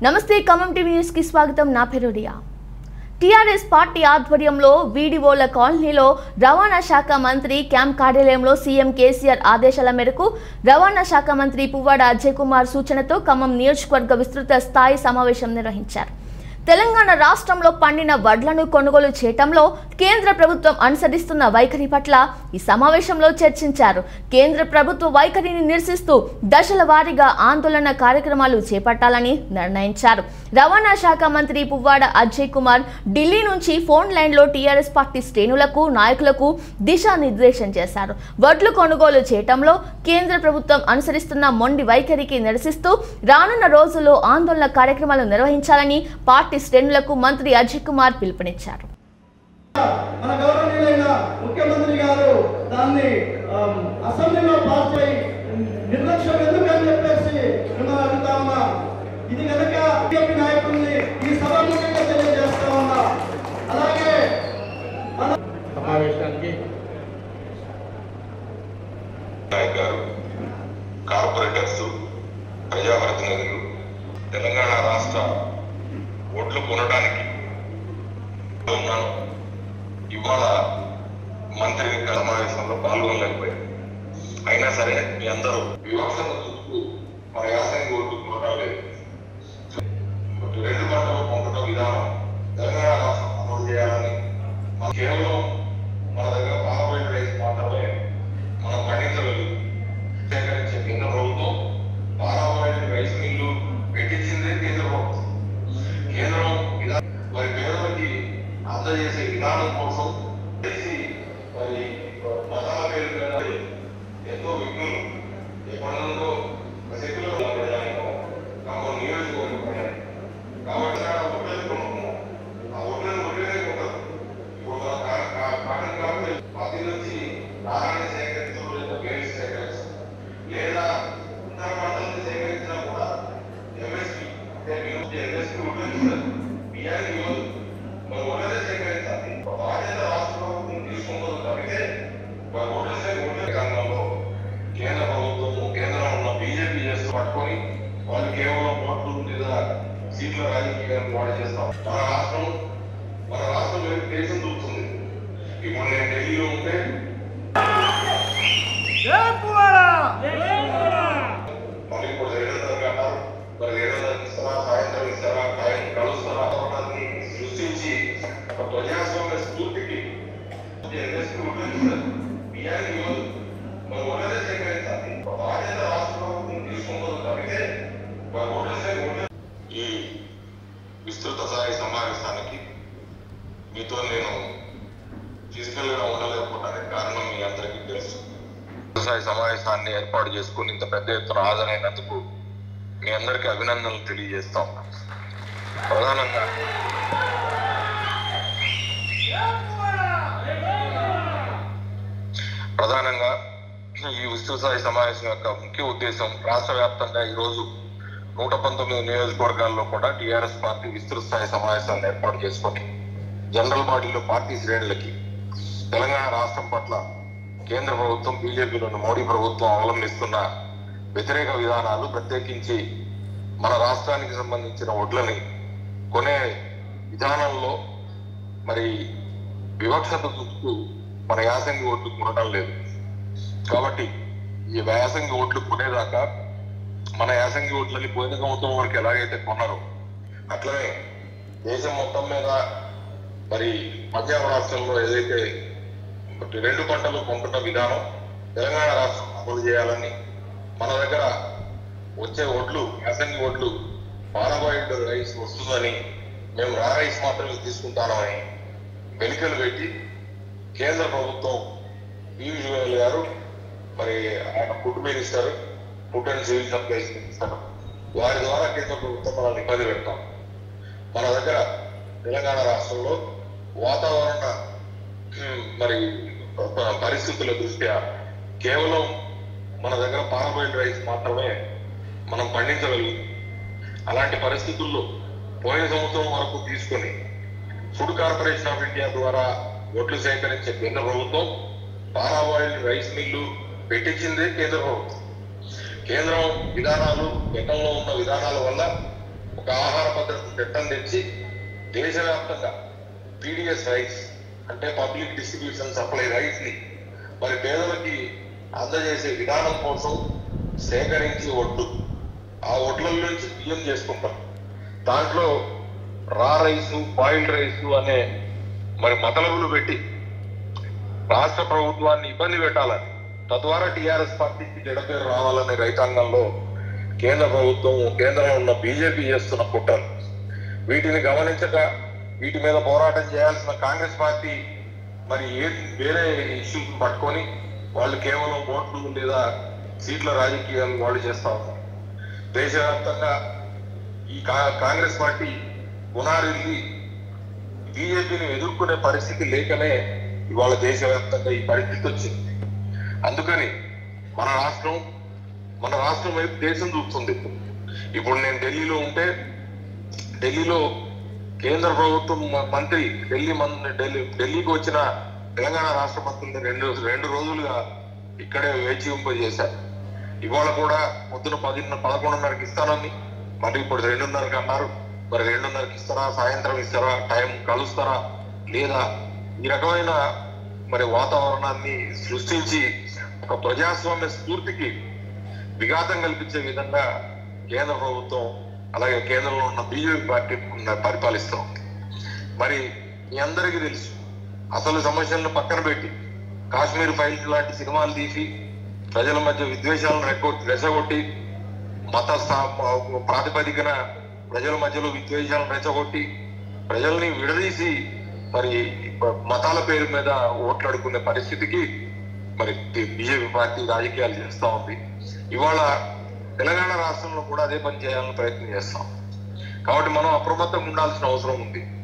నమస్తే Khammam TV news కి స్వాగతం నా పేరు రియా టీఆర్ఎస్ పార్టీ ఆధ్వర్యంలో వీడిఓల కాలనీలో రవాణా శాఖ మంత్రి క్యాంప్ కార్యాలయంలో సీఎం కేసీఆర్ ఆదేశాల మేరకు రవాణా శాఖ మంత్రి పువ్వాడ అజయ్ కుమార్ సూచనతో ఖమ్మం నియోజకవర్గ విస్తృత స్థాయి సమావేశం నిర్వహించారు తెలంగాణ రాష్ట్రంలో పండిన వడ్లను కొనుగోలు చేయటంలో కేంద్ర ప్రభుత్వం అనుసరిస్తున్న వైఖరి పట్ల ఈ సమావేశంలో చర్చించారు కేంద్ర ప్రభుత్వ వైఖరిని నిరసిస్తూ దశల వారీగా ఆందోళన కార్యక్రమాలు చేపట్టాలని నిర్ణయించారు రవాణా శాఖ మంత్రి పువ్వాడ అజయ్ కుమార్ ఢిల్లీ నుంచి ఫోన్ లైన్లో టీఆర్ఎస్ పార్టీ శ్రేణులకు నాయకులకు దిశానిర్దేశం చేశారు వడ్లు కొనుగోలు చేయటంలో కేంద్ర ప్రభుత్వం అనుసరిస్తున్న మొండి వైఖరికి నిరసిస్తూ రానున్న రోజుల్లో ఆందోళన కార్యక్రమాలు నిర్వహించాలని పార్టీ శ్రేణులకు మంత్రి అజయ్ కుమార్ పిలుపునిచ్చారు మన గౌరవనీయులైన ముఖ్యమంత్రి గారు దాన్ని ఆమ్, అసెంబ్లీలో పాస్ చేయి నిర్లక్ష్యం ఎందుకని చెప్పేసి మిమ్మల్ని అడుగుతా ఉన్నా ఇది కనుక బీజేపీ నాయకుల్ని ఈ సభాముఖంగా తెలియజేస్తా ఉన్నా అలాగే మన సమావేశానికి నాయక్ గారు కార్పొరేటర్స్ ప్రజాప్రతినిధులు తెలంగాణ రాష్ట్ర ఓట్లు కొనడానికి ఉన్నాను ఇవాళ మంత్రి సమావేశంలో పాల్గొనలేకపోయారు అయినా సరే మీ అందరూ వివక్షత చూస్తూ మన యాసంగి ఓట్లు కొనరాలేదు రెండు పంటలు పంపడం విధానం తెలంగాణ రాష్ట్రం అమలు చేయాలని మన- కేవలం మన దగ్గర పాలబోయిన రైస్ మాత్రమే మనం పండించగలదు సేకరించే కేంద్ర ప్రభుత్వం పాలబోయిన రైస్ మిల్లు పెట్టించిందే కేంద్ర ప్రభుత్వం కేంద్రం విధా- మరి పేదలకి అందజేసే విధానం కోసం చేసి మరి మసాలా పేరు మీద ఎంతో విఘ్నులు ఎప్పటి నుండో సెక్యులర్ ప్రజానికం ఖమ్మం నియోజకవర్గ ప్రజానికం కాబట్టి ఆ ఒడ్లను కొనుక్కున్నాం ఆ ఒడ్లను ఒడ్లనే కొట్టదు ఇప్పుడు మన కా- కా- కాటన్ కాబట్టి పత్తి నుంచి దారాన్ని సేకరించడం లేదా వేడి సేకరించడం లేదా ఇతర పంటలను సేకరించినా కూడా ఎంఎస్పి అంటే మీరు ఎంఎస్పి ఉంటుంది బియ్యానికి ఇవ్వదు మరి ఒడ్లనే సేకరించాలి బాధ్యత రాష్ట్ర ప్రభుత్వం తీసుకుంటుంది కాబట్టి మరి ఒడ్లనే ఒడ్ల రంగంలో కేంద్ర ప్రభుత్వం కేంద్రంలో ఉన్న బీజేపీ చేస్తూ పట్టుకొని వాళ్ళు కేవలం ఓట్లు లేదా సీట్ల రాజకీయాన్ని వాడు చేస్తాం మన రాష్ట్రం మన రాష్ట్రం వైపు దేశం చూస్తుంది ఇప్పుడు నేను ఢిల్లీలో ఉంటే మరి ఇప్పుడు రేవంత్ గారు అన్నారు మరి రేవంత్ ఇస్తారా సాయంత్రం ఇస్తారా సాయం కలుస్తారా వాటిని సృష్టించి ఒక ప్రజాస్వామ్య స్ఫూర్తికి ఎన్ఎస్పీ ఉంటుంది బియ్యానికి ఇవ్వదు మరి ఓటరే సేకరించాలి ఒక బాధ్యత రాష్ట్ర ప్రభుత్వం తీసుకుంటుంది కాబట్టి మరి ఓటరే ఓటరే ఈ విస్తృత స్థాయి సమావేశానికి మీతో నేను ఫిజికల్ గా ఉండలేకపోవడానికి కారణం మీ అందరికీ తెలుసు వ్యవసాయ సమావేశాన్ని ఏర్పాటు చేసుకుని ఇంత పెద్ద ఎత్తున హాజరైనందుకు మీ అందరికీ అభినందనలు తెలియజేస్తాం ప్రధానంగా ప్రధానంగా ఈ విస్తృత స్థాయి సమావేశం యొక్క ముఖ్య ఉద్దేశం రాష్ట్ర వ్యాప్తంగా ఈరోజు నూట పంతొమ్మిది నియోజకవర్గాల్లో కూడా టీఆర్ఎస్ పార్టీ విస్తృత స్థాయి సమావేశాన్ని ఏర్పాటు చేసుకొని జనరల్ బాడీలో పార్టీ శ్రేణులకి తెలంగాణ రాష్ట్రం పట్ల కేంద్ర ప్రభుత్వం బీజేపీలోని మోడీ ప్రభుత్వం అవలంబిస్తున్న వ్యతిరేక విధానాలు ప్రత్యేకించి మన రాష్ట్రానికి సంబంధించిన వడ్లని కొనే విధానంలో మరి వివక్షత చూపుతూ మన యాసంగి ఓట్లు కొనడం లేదు కాబట్టి ఈ యాసంగి ఓట్లు కొనేదాకా మన యాసంగి ఓట్లని పోయిన సంవత్సరం వరకు ఎలాగైతే కొన్నారో అట్లనే దేశం మొత్తం మీద మరి పంజాబ్ రాష్ట్రంలో ఏదైతే రెండు పంటలు కొంటున్న విధానం తెలంగాణ రాష్ట్రం అమలు చేయాలని మన దగ్గర వచ్చే ఒడ్లు యాసంగి ఒడ్లు పాలబాయిల్డ్ రైస్ వస్తుందని మేము రా రైస్ మాత్రమే తీసుకుంటామని వెలికలు పెట్టి కేంద్ర ప్రభుత్వం పీయూష్ గోయల్ గారు మరి ఆయన food minister food and civil supplies minister వారి ద్వారా కేంద్ర ప్రభుత్వం మనల్ని ఇబ్బంది పెడతాం మన దగ్గర తెలంగాణ రాష్ట్రంలో వాతావరణ ఉమ్, మరి ప- పరిస్థితుల దృష్ట్యా కేవలం మన దగ్గర పారబోయిల్ రైస్ మాత్రమే మనం పండించగలుగుతాం అలాంటి పరిస్థితుల్లో పోయిన సంవత్సరం వరకు తీసుకొని ఫుడ్ కార్పొరేషన్ ఆఫ్ ఇండియా ద్వారా ఓట్లు సేకరించే కేంద్ర ప్రభుత్వం పారాబాయిల్ రైస్ మిల్లు పెట్టించిందే కేంద్ర ప్రభుత్వం కేంద్రం విధానాలు గతంలో ఉన్న విధానాల వల్ల ఒక ఆహార భద్రత చట్టం తెచ్చి దేశవ్యాప్తంగా పీడిఎస్ రైట్స్ అంటే పబ్లిక్ డిస్ట్రిబ్యూషన్ సప్లై రైట్స్ ని మరి పేదలకి అందజేసే విధానం కోసం సేకరించి ఒడ్లు ఆ ఒడ్ల నుంచి బియ్యం చేసుకుంటాం దాంట్లో రా రైసు బాయిల్డ్ రైసు అనే మరి మతలబులు పెట్టి రాష్ట్ర ప్రభుత్వాన్ని ఇబ్బంది పెట్టాలని తద్వారా టిఆర్ఎస్ పార్టీకి జడపేరు రావాలనే రైతాంగంలో కేంద్ర ప్రభుత్వం కేంద్రంలో ఉన్న బీజేపీ చేస్తున్న కుట్రలు వీటిని గమనించక వీటి మీద పోరాటం చేయాల్సిన కాంగ్రెస్ పార్టీ మరి ఏ వేరే ఇష్యూస్ పట్టుకొని వాళ్ళు కేవలం ఓట్లు లేదా సీట్ల రాజకీయాలు వాళ్ళు చేస్తా ఉన్నారు దేశవ్యాప్తంగా ఈ కా- కాంగ్రెస్ పార్టీ పునారిల్లి బీజేపీని ఎదుర్కొనే పరిస్థితి లేకనే ఇవాళ దేశవ్యాప్తంగా ఈ పరిస్థితి వచ్చింది అందుకని మన రాష్ట్రం మన రాష్ట్రం వైపు దేశం చూస్తుంది ఇప్పుడు ఇప్పుడు నేను ఢిల్లీలో ఉంటే ఢిల్లీలో కేంద్ర ప్రభుత్వం మ- మంత్రి ఢిల్లీ మన్ ఢిల్లీ ఢిల్లీకి వచ్చిన తెలంగాణ రాష్ట్ర మంత్రుల్ని రెండు రెండు రోజులుగా ఇక్కడే వేచి చేశారు ఇవాళ కూడా పొద్దున పదిన్న పదకొండున్నరకి ఇస్తానని మరి ఇప్పుడు రెండున్నరకి అన్నారు మరి రెండున్నరకి ఇస్తారా సాయంత్రం ఇస్తారా టైం కలుస్తారా లేదా ఈ రకమైన మరి వాతావరణాన్ని సృష్టించి ఒక ప్రజాస్వామ్య స్ఫూర్తికి విఘాతం కల్పించే విధంగా కేంద్ర ప్రభుత్వం అలాగే కేంద్రంలో ఉన్న బీజేపీ పార్టీ ఉన్న- పరిపాలిస్తూ ఉంది మరి మీ అందరికీ తెలుసు అసలు సమస్యలను పక్కన పెట్టి కాశ్మీర్ ఫైల్స్ లాంటి సినిమాలు తీసి ప్రజల మధ్య విద్వేషాలను రెగ్గొట్టి రెచ్చగొట్టి మత స్థా- ప్రాతిపదికన ప్రజల మధ్యలో విద్వేషాలను రెచ్చగొట్టి ప్రజల్ని విడదీసి మరి మతాల పేరు మీద ఓట్లాడుకునే పరిస్థితికి మరి బీజేపీ పార్టీ రాజకీయాలు చేస్తా ఉంది ఇవాళ తెలంగాణ రాష్ట్రంలో కూడా అదే పని చేయాలని ప్రయత్నం చేస్తాం కాబట్టి మనం అప్రమత్తంగా ఉండాల్సిన అవసరం ఉంది